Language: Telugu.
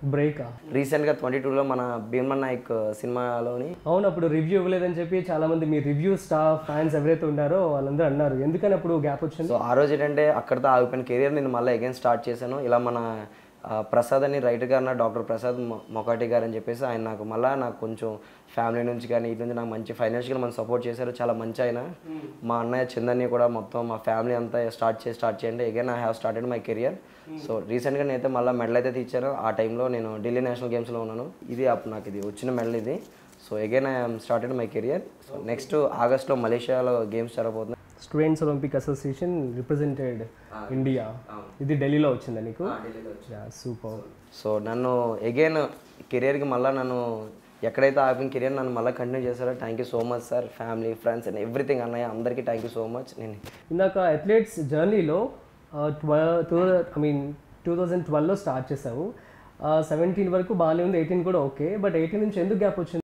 బ్రేకా రీసెంట్గా ట్వంటీ టూలో మన భీమన్ నాయక్ సినిమాలోని అవును అప్పుడు రివ్యూ ఇవ్వలేదని చెప్పి చాలా మంది మీ రివ్యూ స్టాఫ్ ఫ్యాన్స్ ఎవరైతే ఉన్నారో వాళ్ళందరూ అన్నారు ఎందుకని అప్పుడు గ్యాప్ వచ్చింది సో ఆ రోజు ఏంటంటే అక్కడితో ఆగిపోయిన కెరియర్ నేను మళ్ళీ అగైన్ స్టార్ట్ చేశాను ఇలా మన ఆ, ప్రసాద్ అని రైటర్ గారు నా డాక్టర్ ప్రసాద్ మొ- మొకాటి గారు అని చెప్పేసి ఆయన నాకు మళ్ళీ నాకు కొంచెం ఫ్యామిలీ నుంచి కానీ ఇటు నుంచి నాకు మంచి ఫైనాన్షియల్ మనం సపోర్ట్ చేశారు చాలా మంచి ఆయన మా అన్నయ్య చందన్ని కూడా మొత్తం మా ఫ్యామిలీ అంతా స్టార్ట్ చేసి స్టార్ట్ చేయండి again I have started my career so రీసెంట్గా నేనైతే మళ్ళీ మెడల్ అయితే తీర్చాను ఆ టైంలో నేను ఢిల్లీ నేషనల్ గేమ్స్లో ఉన్నాను ఇది అప్పుడు నాకు ఇది వచ్చిన మెడల్ ఇది so again I'm started my career so next ఆగస్ట్లో మలేషియాలో గేమ్స్ జరగబోతున్నాయి students Olympic association represented India ఇది ఢిల్లీలో వచ్చిందా నీకు సూపర్ సో నన్ను అగైన్ కెరియర్కి మళ్ళీ నన్ను ఎక్కడైతే ఆపిన కెరియర్ నన్ను మళ్ళీ కంటిన్యూ చేశారో thank you so much sir family friends and everything అన్నయ్య అందరికీ థ్యాంక్ యూ సో మచ్ నేను ఇందాక అథ్లెట్స్ జర్నీలో twelve two I mean two thousand ట్వెల్వ్లో స్టార్ట్ చేసావు సెవెంటీన్ వరకు బాగానే ఉంది ఎయిటీన్ కూడా ఓకే బట్ ఎయిటీన్ నుంచి ఎందుకు గ్యాప్ వచ్చింది